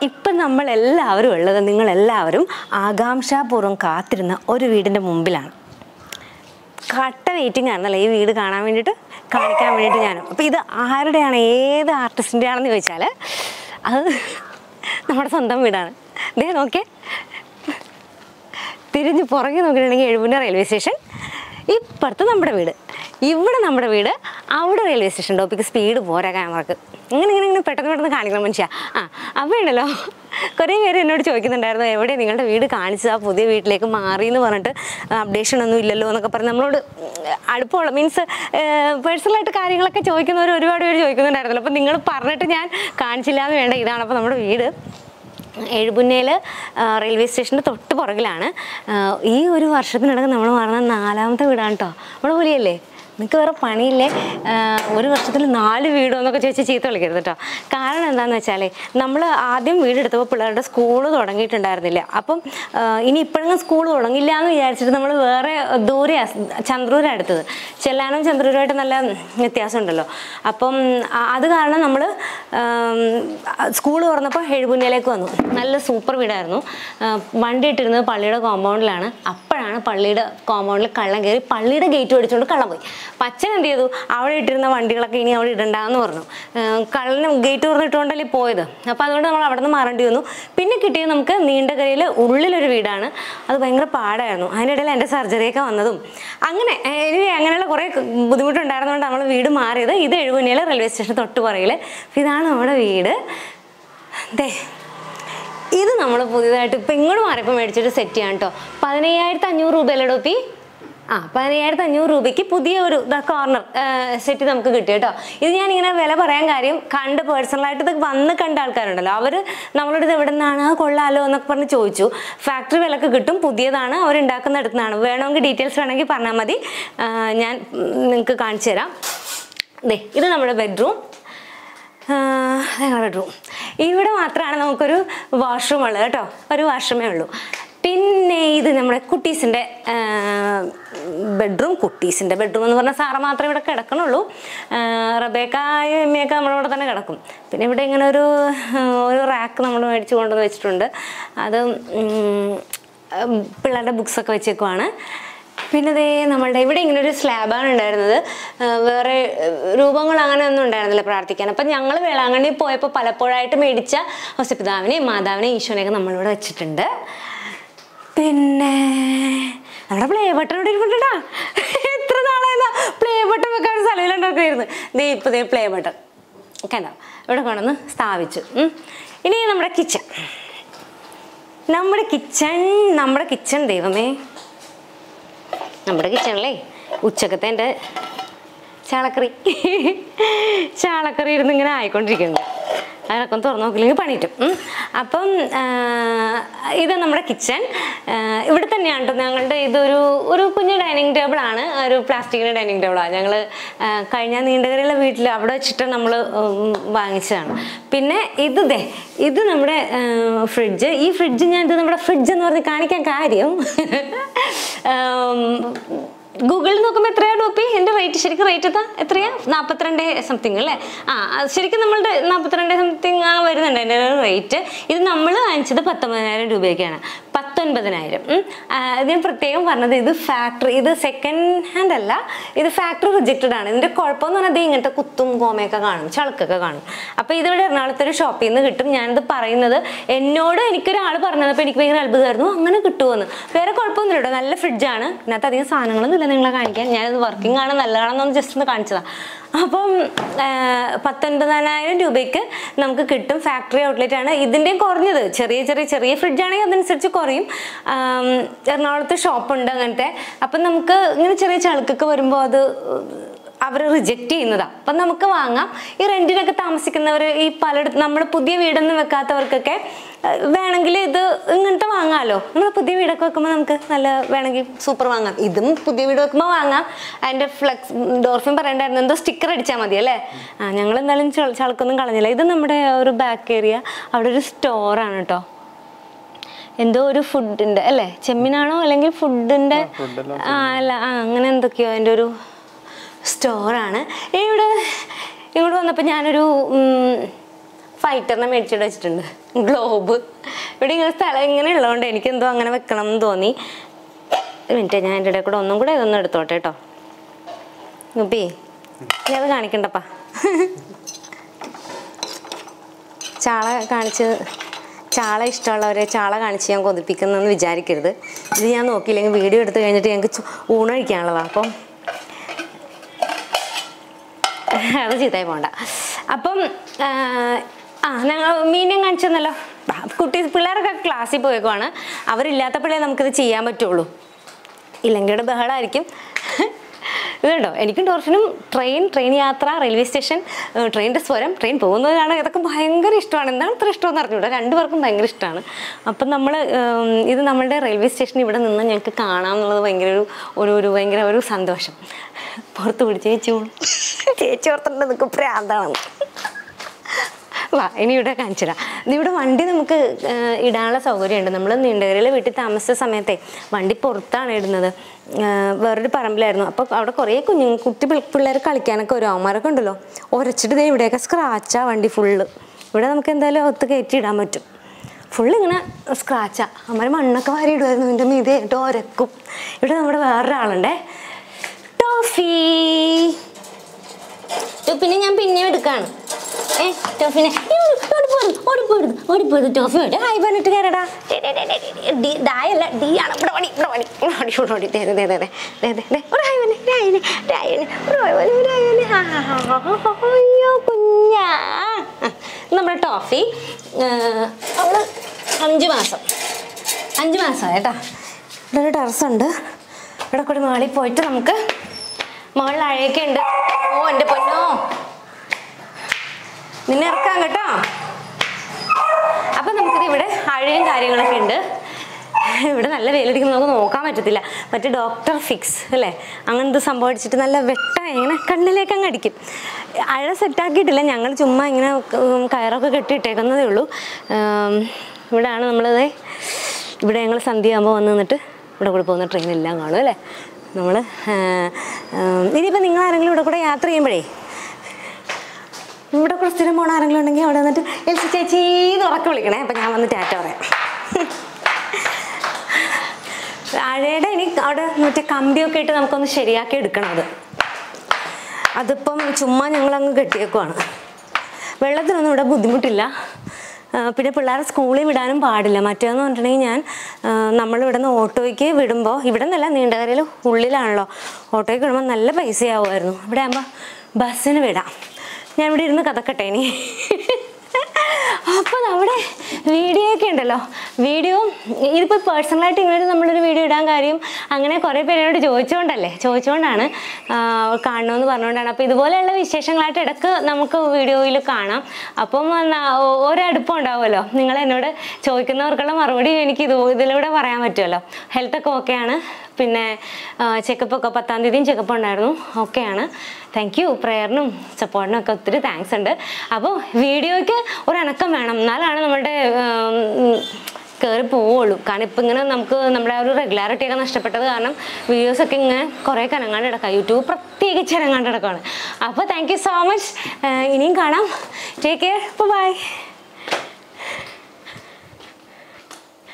ഇപ്പം നമ്മളെല്ലാവരും ഉള്ളത് നിങ്ങളെല്ലാവരും ആകാംക്ഷാപൂർവ്വം കാത്തിരുന്ന ഒരു വീടിൻ്റെ മുമ്പിലാണ് കട്ട വെയിറ്റിംഗ് ആയിരുന്നല്ലേ ഈ വീട് കാണാൻ വേണ്ടിയിട്ട് കാണിക്കാൻ വേണ്ടിയിട്ട് ഞാനും അപ്പോൾ ഇത് ആരുടെയാണ് ഏത് ആർട്ടിസ്റ്റിൻ്റെ ആണെന്ന് ചോദിച്ചാൽ അത് നമ്മുടെ സ്വന്തം വീടാണ് ദേ നോക്കേ തിരിഞ്ഞ് പുറകെ നോക്കിയിട്ടുണ്ടെങ്കിൽ എഴുപുന്ന റെയിൽവേ സ്റ്റേഷൻ ഇപ്പുറത്ത് നമ്മുടെ വീട് ഇവിടെ നമ്മുടെ വീട് അവിടെ റെയിൽവേ സ്റ്റേഷൻ ടോപ്പിക്ക് സ്പീഡ് പോരാ ക്യാമറക്ക് ഇങ്ങനെ ഇങ്ങനെ ഇങ്ങനെ പെട്ടെന്ന് പെട്ടെന്ന് കാണിക്കണം മനുഷ്യ ആ അപ്പോൾ ഉണ്ടല്ലോ കുറേ പേര് എന്നോട് ചോദിക്കുന്നുണ്ടായിരുന്നു എവിടെ നിങ്ങളുടെ വീട് കാണിച്ചു ആ പുതിയ വീട്ടിലേക്ക് മാറി എന്ന് പറഞ്ഞിട്ട് അപ്ഡേഷൻ ഒന്നും ഇല്ലല്ലോ എന്നൊക്കെ പറഞ്ഞ് നമ്മളോട് അടുപ്പമുള്ള മീൻസ് പേഴ്സണലായിട്ട് കാര്യങ്ങളൊക്കെ ചോദിക്കുന്നവർ ഒരുപാട് പേര് ചോദിക്കുന്നുണ്ടായിരുന്നല്ലോ അപ്പോൾ നിങ്ങൾ പറഞ്ഞിട്ട് ഞാൻ കാണിച്ചില്ല എന്ന് വേണ്ട ഇതാണ് അപ്പോൾ നമ്മുടെ വീട് എഴുപുന്നയിൽ റെയിൽവേ സ്റ്റേഷൻ്റെ തൊട്ട് പുറകിലാണ് ആ, ഈ ഒരു വർഷത്തിനിടക്ക് നമ്മൾ മാറുന്ന നാലാമത്തെ വീടാണ് കേട്ടോ നമ്മുടെ പുലിയല്ലേ നിങ്ങൾക്ക് വേറെ പണിയില്ലേ ആ, ഒരു വർഷത്തിൽ നാല് വീടോ എന്നൊക്കെ ചോദിച്ച് ചീത്ത വിളിക്കരുത് കേട്ടോ കാരണം എന്താണെന്ന് വെച്ചാൽ നമ്മൾ ആദ്യം വീടെടുത്തപ്പോൾ പിള്ളേരുടെ സ്കൂൾ തുടങ്ങിയിട്ടുണ്ടായിരുന്നില്ല അപ്പം ആ, ഇനി ഇപ്പോഴെങ്കിലും സ്കൂൾ തുടങ്ങില്ല എന്ന് വിചാരിച്ചിട്ട് നമ്മൾ വേറെ ദൂരെ ചന്ദ്രൂരാണ് എടുത്തത് ചെല്ലാനും ചന്ദ്രൂരുമായിട്ട് നല്ല വ്യത്യാസമുണ്ടല്ലോ അപ്പം ആ- അത് കാരണം നമ്മൾ സ്കൂൾ തുറന്നപ്പോൾ എഴുപുന്നയിലേക്ക് വന്നു നല്ല സൂപ്പർ വീടായിരുന്നു ആ, വണ്ടി ഇട്ടിരുന്നത് പള്ളിയുടെ കോമ്പൗണ്ടിലാണ് അപ്പോഴാണ് പള്ളിയുടെ കോമ്പൗണ്ടിൽ കള്ളം കയറി പള്ളിയുടെ ഗേറ്റ് മേടിച്ചുകൊണ്ട് കള്ളം പോയി അപ്പം അച്ഛൻ എന്ത് ചെയ്തു അവിടെ ഇട്ടിരുന്ന വണ്ടികളൊക്കെ ഇനി അവിടെ ഇടണ്ടെന്ന് പറഞ്ഞു ആ, കള്ളന് ഗേറ്റ് തുറന്നിട്ടുകൊണ്ടല്ലേ പോയത് അപ്പോൾ അതുകൊണ്ട് നമ്മൾ അവിടെ നിന്ന് മാറേണ്ടി വന്നു പിന്നെ കിട്ടിയത് നമുക്ക് നീണ്ടകരയിൽ ഉള്ളിലൊരു വീടാണ് അത് ഭയങ്കര പാടായിരുന്നു അതിനിടയിൽ എൻ്റെ സർജറിയൊക്കെ വന്നതും അങ്ങനെ എനിക്ക് അങ്ങനെയുള്ള കുറേ ബുദ്ധിമുട്ടുണ്ടായിരുന്നതുകൊണ്ട് നമ്മൾ വീട് മാറിയത് ഇത് എഴുപുന്നയിൽ റെയിൽവേ സ്റ്റേഷൻ തൊട്ട് പറയിൽ ഇതാണ് നമ്മുടെ വീട് ദേ ഇത് നമ്മൾ പുതിയതായിട്ട് ഇപ്പം ഇങ്ങോട്ട് മാറിയപ്പോൾ മേടിച്ചിട്ട് സെറ്റ് ചെയ്യാം കേട്ടോ പതിനയ്യായിരത്തി അഞ്ഞൂറ് രൂപയല്ലേ ഡോപ്പി ആ പതിനയ്യായിരത്തി അഞ്ഞൂറ് രൂപയ്ക്ക് പുതിയ ഒരു കോർണർ സെറ്റ് നമുക്ക് കിട്ടി കേട്ടോ ഇത് ഞാൻ ഇങ്ങനെ വില പറയാൻ കാര്യം കണ്ട് പേഴ്സണലായിട്ട് ഇത് വന്ന് കണ്ട ആൾക്കാരുണ്ടല്ലോ അവർ നമ്മളോട് ഇത് എവിടെ നിന്നാണ് കൊള്ളാലോ എന്നൊക്കെ പറഞ്ഞ് ചോദിച്ചു ഫാക്ടറി വിലക്ക് കിട്ടും പുതിയതാണ് അവർ ഉണ്ടാക്കുന്ന അടുത്താണ് വേണമെങ്കിൽ ഡീറ്റെയിൽസ് വേണമെങ്കിൽ പറഞ്ഞാൽ മതി ആ, ഞാൻ നിങ്ങൾക്ക് കാണിച്ചു തരാം ദേ ഇത് നമ്മുടെ ബെഡ്റൂം ഞങ്ങളുടെ ബെഡ്റൂം ഇവിടെ മാത്രമാണ് നമുക്കൊരു വാഷ്റൂം ഉള്ളത് കേട്ടോ ഒരു വാഷ്റൂമേ ഉള്ളൂ പിന്നെ ഇത് നമ്മുടെ കുട്ടീസിൻ്റെ ബെഡ്റൂം കുട്ടീസിൻ്റെ ബെഡ്റൂം എന്ന് പറഞ്ഞാൽ സാറ മാത്രമേ ഇവിടെ കിടക്കണുള്ളൂ റബേക്കായും എമ്മയൊക്കെ നമ്മളിവിടെ തന്നെ കിടക്കും പിന്നെ ഇവിടെ ഇങ്ങനെ ഒരു ആ, ഒരു റാക്ക് നമ്മൾ മേടിച്ച് കൊണ്ടുവന്ന് വെച്ചിട്ടുണ്ട് അത് ഉം, ഉം, പിള്ളേരുടെ ബുക്സൊക്കെ വെച്ചേക്കുവാണ് പിന്നെ ദേ നമ്മളുടെ ഇവിടെ ഇങ്ങനെ ഒരു സ്ലാബാണ് ഉണ്ടായിരുന്നത് ആ, വേറെ ഏർ, രൂപങ്ങൾ അങ്ങനെ ഒന്നും ഉണ്ടായിരുന്നില്ല പ്രാർത്ഥിക്കാൻ അപ്പം ഞങ്ങൾ വേളാങ്കണ്ണി പോയപ്പോൾ പലപ്പോഴായിട്ട് മേടിച്ച ഹോസ്പിതാവിനെയും മാതാവിനെയും ഈശോനെയൊക്കെ നമ്മളിവിടെ വെച്ചിട്ടുണ്ട് പിന്നെ നമ്മുടെ പ്ലേ ബട്ടൺ ഇവിടെ ഇരിപ്പുണ്ടാ എത്ര നാളായിരുന്ന പ്ലേ ബട്ടൺ വെക്കാൻ ഒരു സ്ഥലമിലുണ്ടാക്കുമായിരുന്നു ദേ ഇപ്പോൾ ദേ പ്ലേ ബട്ടൺ കണ്ടോ ഇവിടെ കൊണ്ടുവന്ന് സ്ഥാപിച്ചു ഉം. ഇനി നമ്മുടെ കിച്ചൺ നമ്മുടെ കിച്ചൺ നമ്മുടെ കിച്ചൺ ദൈവമേ നമ്മുടെ കിച്ചണിലേ ഉച്ചക്കത്തെ എൻ്റെ ചാളക്കറി ചാളക്കറി ഇരുന്ന് ഇങ്ങനെ ആയിക്കൊണ്ടിരിക്കുന്നുണ്ട് അതിനൊക്കെ ഒന്ന് തുറന്നു നോക്കില്ലെങ്കിൽ പണിയിട്ടും ഉം. അപ്പം ആ, ഇത് നമ്മുടെ കിച്ചൺ ഇവിടെ തന്നെയാണ് കേട്ടോ ഞങ്ങളുടെ ഇതൊരു ഒരു കുഞ്ഞു ഡൈനിങ് ടേബിൾ ആണ് ഒരു പ്ലാസ്റ്റിക്കിൻ്റെ ഡൈനിങ് ടേബിളാണ് ഞങ്ങൾ കഴിഞ്ഞ നീണ്ടകരയിലെ വീട്ടിൽ അവിടെ വെച്ചിട്ട് നമ്മൾ വാങ്ങിച്ചതാണ് പിന്നെ ഇത് ദേ ഇത് നമ്മുടെ ഫ്രിഡ്ജ് ഈ ഫ്രിഡ്ജ് ഞാൻ ഇത് നമ്മുടെ ഫ്രിഡ്ജ് എന്ന് പറഞ്ഞ് കാണിക്കാൻ കാര്യം ഗൂഗിളിൽ നോക്കുമ്പോൾ എത്രയാ ടോപ്പി എൻ്റെ റേറ്റ് ശരിക്കും റേറ്റ് എത്താ എത്രയാ നാൽപ്പത്തിരണ്ട് സംതിങ് അല്ലേ ആ അത് ശരിക്കും നമ്മളുടെ നാൽപ്പത്തിരണ്ട് സംതിങ് ആ വരുന്നുണ്ട് എൻ്റെ റേറ്റ് ഇത് നമ്മൾ വാങ്ങിച്ചത് പത്തൊമ്പതിനായിരം രൂപയ്ക്കാണ് പത്തൊൻപതിനായിരം ഉം. ആ, ഇത് ഞാൻ പ്രത്യേകം പറഞ്ഞത് ഇത് ഫാക്ടറി ഇത് സെക്കൻഡ് ഹാൻഡ് അല്ല ഇത് ഫാക്ടറി റിജക്റ്റഡ് ആണ് ഇതിൻ്റെ കുഴപ്പമെന്ന് പറഞ്ഞാൽ ഇത് ഇങ്ങനത്തെ കുത്തും കോമയൊക്കെ കാണും ചളുക്കൊക്കെ കാണും അപ്പോൾ ഇതിവിടെ എറണാകുളത്തെ ഒരു ഷോപ്പിൽ നിന്ന് കിട്ടും ഞാനിത് പറയുന്നത് എന്നോട് എനിക്കൊരാൾ പറഞ്ഞപ്പോൾ എനിക്ക് ഭയങ്കര അത്ഭുതമായിരുന്നു അങ്ങനെ കിട്ടുമെന്ന് വേറെ കുഴപ്പമൊന്നുമില്ല കേട്ടോ നല്ല ഫ്രിഡ്ജാണ് ഇതിനകത്ത് അധികം സാധനങ്ങളൊന്നും ഇല്ല നിങ്ങളെ കാണിക്കാൻ ഞാനിത് വർക്കിംഗ് ആണ് നല്ലതാണെന്നൊന്ന് ജസ്റ്റ് ഒന്ന് കാണിച്ചതാണ് അപ്പം ആ, പത്തൊൻപതിനായിരം രൂപയ്ക്ക് നമുക്ക് കിട്ടും ഫാക്ടറി ഔട്ട്ലെറ്റ് ആണ് ഇതിൻ്റെയും കുറഞ്ഞത് ചെറിയ ചെറിയ ചെറിയ ഫ്രിഡ്ജാണെങ്കിൽ അതനുസരിച്ച് കുറയും ആം, എറണാകുളത്ത് ഷോപ്പുണ്ട് അങ്ങനത്തെ അപ്പം നമുക്ക് ഇങ്ങനെ ചെറിയ ചളുക്കൊക്കെ വരുമ്പോൾ അത് അവർ റിജക്റ്റ് ചെയ്യുന്നതാണ് അപ്പം നമുക്ക് വാങ്ങാം ഈ റെൻറ്റിനൊക്കെ താമസിക്കുന്നവർ ഈ പലയിടത്ത് നമ്മൾ പുതിയ വീടൊന്നും വെക്കാത്തവർക്കൊക്കെ ഏഹ്, വേണമെങ്കിൽ ഇത് ഇങ്ങനത്തെ വാങ്ങാമല്ലോ നമ്മൾ പുതിയ വീടൊക്കെ വെക്കുമ്പോൾ നമുക്ക് നല്ല വേണമെങ്കിൽ സൂപ്പർ വാങ്ങാം ഇതും പുതിയ വീട് വെക്കുമ്പോൾ വാങ്ങാം അതിൻ്റെ ഫ്ലെക്സ് ഡോർഫിൻ പറയണ്ടായിരുന്നു എന്തോ സ്റ്റിക്കർ അടിച്ചാൽ മതി അല്ലേ ആ ഞങ്ങൾ എന്തായാലും ചൾ- ചളുക്കൊന്നും കളഞ്ഞില്ല ഇത് നമ്മുടെ ഒരു ബാക്ക് ഏരിയ അവിടെ ഒരു സ്റ്റോറാണ് കേട്ടോ എന്തോ ഒരു ഫുഡിൻ്റെ അല്ലേ ചെമ്മീനാണോ അല്ലെങ്കിൽ ഫുഡിൻ്റെ ആ അല്ല ആ അങ്ങനെ എന്തൊക്കെയോ അതിൻ്റെ ഒരു സ്റ്റോറാണ് ഇവിടെ ഇങ്ങോട്ട് വന്നപ്പോൾ ഞാനൊരു ഫൈറ്ററിനെ മേടിച്ചിട്ട് വെച്ചിട്ടുണ്ട് ഗ്ലോബ് ഇവിടെ ഇങ്ങനെ സ്ഥലം ഇങ്ങനെ ഉള്ളതുകൊണ്ട് എനിക്കെന്തോ അങ്ങനെ വെക്കണം എന്ന് തോന്നി ഒരു മിനിറ്റ് ഞാൻ എൻ്റെ ഇടയിൽ കൂടെ ഒന്നും കൂടെ ഇതൊന്നും എടുത്തോട്ടെ കേട്ടോ ഗുപ്പി നീ അത് കാണിക്കണ്ടപ്പാ ചാള കാണിച്ച് ചാള ഇഷ്ടമുള്ളവരെ ചാള കാണിച്ച് ഞാൻ കൊതിപ്പിക്കുന്നെന്ന് വിചാരിക്കരുത് ഇത് ഞാൻ നോക്കിയില്ലെങ്കിൽ വീഡിയോ എടുത്ത് കഴിഞ്ഞിട്ട് ഞങ്ങൾക്ക് ചു- ഊണ് കഴിക്കാനുള്ളതാണ് അപ്പം അത് ചീത്തയായി പോണ്ട അപ്പം ആ, ആ ഞങ്ങൾ മീനെ കാണിച്ചെന്നല്ലോ ബാ, കുട്ടി പിള്ളേരൊക്കെ ക്ലാസ്സിൽ പോയേക്കുവാണ് അവരില്ലാത്തപ്പോഴേ നമുക്കിത് ചെയ്യാൻ പറ്റുള്ളൂ ഇല്ലെങ്കിൽ ബഹളമായിരിക്കും ഇതുണ്ടോ എനിക്കും ഡോർഫിനും ട്രെയിൻ ട്രെയിൻ യാത്ര റെയിൽവേ സ്റ്റേഷൻ ട്രെയിനിൻ്റെ സ്വരം ട്രെയിൻ പോകുന്നത് കാണാൻ ഇതൊക്കെ ഭയങ്കര ഇഷ്ടമാണ് എന്താണ് ഇത്ര ഇഷ്ടമെന്ന് അറിഞ്ഞൂടാ രണ്ടുപേർക്കും ഭയങ്കര ഇഷ്ടമാണ് അപ്പം നമ്മൾ ഇത് നമ്മളുടെ റെയിൽവേ സ്റ്റേഷൻ ഇവിടെ നിന്ന് ഞങ്ങൾക്ക് കാണാം എന്നുള്ളത് ഭയങ്കര ഒരു ഒരു ഒരു ഭയങ്കര ഒരു സന്തോഷം പുറത്ത് പിടിച്ച് ചേച്ചി ഊണ്. ചേച്ചി ഓർത്തിട്ടുണ്ട് നിനക്ക് പ്രാന്താണ് വാ ഇനി ഇവിടെ കാണിച്ചുതരാം ഇവിടെ വണ്ടി നമുക്ക് ആ, ഇടാനുള്ള സൗകര്യമുണ്ട് നമ്മൾ നീണ്ടകരയിൽ വീട്ടിൽ താമസിച്ച സമയത്തെ വണ്ടി പുറത്താണ് ഇടുന്നത് ആ, വേറൊരു പറമ്പിലായിരുന്നു അപ്പോൾ അവിടെ കുറേ കുഞ്ഞു കുട്ടി പിൾ- പിള്ളേർ കളിക്കാനൊക്കെ ഒരു അവന്മാരൊക്കെ ഉണ്ടല്ലോ ഉരച്ചിട്ട് ദേ ഇവിടെയൊക്കെ സ്ക്രാച്ചാ വണ്ടി ഫുള്ള് ഇവിടെ നമുക്ക് എന്തായാലും ഒത്ത് കയറ്റി ഇടാൻ പറ്റും ഫുള്ള് ഇങ്ങനെ സ്ക്രാച്ചാ അമ്മ മണ്ണൊക്കെ വാരി ഇടുമായിരുന്നു ഇതിൻ്റെ മീതെ ഇട്ട് ഒരക്കും ഇവിടെ നമ്മുടെ വേറൊരാളുണ്ടേ ടോഫി ടോപ്പിനെ ഞാൻ പിന്നെയും എടുക്കാണ് ഏ ടോഫിനെ ഓടിപ്പോരുത് ഓടിപ്പോരുത് ഓടിപ്പോരുത് ടോഫി വേണ്ട ഹായ് പറഞ്ഞിട്ട് കയറടാ ഡി ഡായല്ല ഡി ആണ് ഇവിടെ പണി ഇവിടെ പണി ഇവിടെ പണി ഇവിടെ പണി ദേ ദേ ദേ ദേ ദേ ദേ ദേ ഒരു ഹായ് പറഞ്ഞേ രായനെ രായനെ ഒരു ഹായ് പറഞ്ഞേ ഒരു രായനെ ഹാ ഹാ ഹാ ഹാ ഹാ ഹാ അയ്യോ കുഞ്ഞാ ആ, നമ്മുടെ ടോഫി ഏ, അവള് അഞ്ച് മാസം അഞ്ച് മാസമായി കേട്ടോ ഇവിടെ ഒരു ടെറസുണ്ട് ഇവിടെ കൂടി മാളിൽ പോയിട്ട് നമുക്ക് മുകളിൽ അഴയൊക്കെ ഉണ്ട് ഓ എൻ്റെ പൊന്നോ നിന്നെ ഇറക്കാം കേട്ടോ അപ്പം നമുക്കിത് ഇവിടെ അഴയും കാര്യങ്ങളൊക്കെ ഉണ്ട് ഇവിടെ നല്ല വെയിലടിക്കുമ്പോൾ നമുക്ക് നോക്കാൻ പറ്റത്തില്ല മറ്റേ ഡോക്ടർ ഫിക്സ് അല്ലേ അങ്ങനത്തെ സംഭവം അടിച്ചിട്ട് നല്ല വെട്ട ഇങ്ങനെ കണ്ണിലേക്ക് അങ്ങ് അടിക്കും അഴ സെറ്റാക്കിയിട്ടില്ല ഞങ്ങൾ ചുമ്മാ ഇങ്ങനെ ഉം, കയറൊക്കെ കെട്ടിയിട്ടേക്കുന്നതേ ഉള്ളൂ ഉം, ഇവിടെയാണ് നമ്മളത് ഇവിടെ ഞങ്ങൾ സന്ധ്യയാകുമ്പോൾ വന്ന് നിന്നിട്ട് ഇവിടെ കൂടെ പോകുന്ന ട്രെയിനെല്ലാം കാണും അല്ലേ നമ്മൾ ഇനിയിപ്പോൾ നിങ്ങൾ ആരെങ്കിലും ഇവിടെ കൂടെ യാത്ര ചെയ്യുമ്പോഴേ ഇവിടെ കൂടെ സ്ഥിരം പോണ ആരെങ്കിലും ഉണ്ടെങ്കിൽ അവിടെ വന്നിട്ട് എൽസി ചേച്ചി എന്ന് ഉറക്കെ വിളിക്കണേ അപ്പം ഞാൻ വന്ന് ടാറ്റ പറയാം അഴയുടെ ഇനി അവിടെ മറ്റേ കമ്പിയൊക്കെ ഇട്ട് നമുക്കൊന്ന് ശരിയാക്കി എടുക്കണം അത് അതിപ്പം ചുമ്മാ ഞങ്ങളങ്ങ് കെട്ടിയേക്കുവാണ് വെള്ളത്തിനൊന്നും ഇവിടെ ബുദ്ധിമുട്ടില്ല ആ, പിന്നെ പിള്ളേരെ സ്കൂളിൽ വിടാനും പാടില്ല മറ്റേന്ന് പറഞ്ഞിട്ടുണ്ടെങ്കിൽ ഞാൻ നമ്മളിവിടെ നിന്ന് ഓട്ടോയ്ക്ക് വിടുമ്പോൾ ഇവിടെ നിന്നല്ല നീണ്ടകരയിൽ ഉള്ളിലാണല്ലോ ഓട്ടോയ്ക്ക് വിടുമ്പോൾ നല്ല പൈസയാവുമായിരുന്നു ഇവിടെ ആകുമ്പോൾ ബസ്സിന് വിടാം ഞാൻ ഇവിടെ ഇരുന്ന് കഥക്കട്ടെ ഇനി അപ്പോൾ നമ്മുടെ വീഡിയോ ഒക്കെ ഉണ്ടല്ലോ വീഡിയോ ഇതിപ്പോൾ പേഴ്സണലായിട്ട് ഇങ്ങനെ നമ്മളൊരു വീഡിയോ ഇടാൻ കാര്യം അങ്ങനെ കുറേ പേരോട് ചോദിച്ചുകൊണ്ടല്ലേ ചോദിച്ചുകൊണ്ടാണ് ആ, കാണണമെന്ന് പറഞ്ഞുകൊണ്ടാണ് അപ്പോൾ ഇതുപോലെയുള്ള വിശേഷങ്ങളായിട്ട് ഇടയ്ക്ക് നമുക്ക് വീഡിയോയിൽ കാണാം അപ്പം ന- ഓ- ഒരടുപ്പം ഉണ്ടാവുമല്ലോ നിങ്ങൾ എന്നോട് ചോദിക്കുന്നവർക്കുള്ള മറുപടി എനിക്ക് ഇത് ഇതിലൂടെ പറയാൻ പറ്റുമല്ലോ ഹെൽത്തൊക്കെ ഓക്കെയാണ് പിന്നെ ചെക്കപ്പ് ഒക്കെ പത്താം തീയതിയും ചെക്കപ്പ് ഉണ്ടായിരുന്നു ഓക്കെയാണ് താങ്ക് യു പ്രയറിനും സപ്പോർട്ടിനും ഒക്കെ ഒത്തിരി താങ്ക്സ് ഉണ്ട് അപ്പോൾ വീഡിയോയ്ക്ക് ഒരു അനക്കം വേണം എന്നാലാണ് നമ്മുടെ കയറി പോവുള്ളൂ കാരണം ഇപ്പം ഇങ്ങനെ നമുക്ക് നമ്മുടെ ആ ഒരു റെഗുലാരിറ്റി ഒക്കെ നഷ്ടപ്പെട്ടത് കാരണം വീഡിയോസൊക്കെ ഇങ്ങനെ കുറേ അനങ്ങാണ്ട് കിടക്കാം യൂട്യൂബ് പ്രത്യേകിച്ച് അനങ്ങാണ്ട് കിടക്കുകയാണ് അപ്പോൾ താങ്ക് യു സോ മച്ച് ഇനിയും കാണാം ടേക്ക് കെയർ ബൈ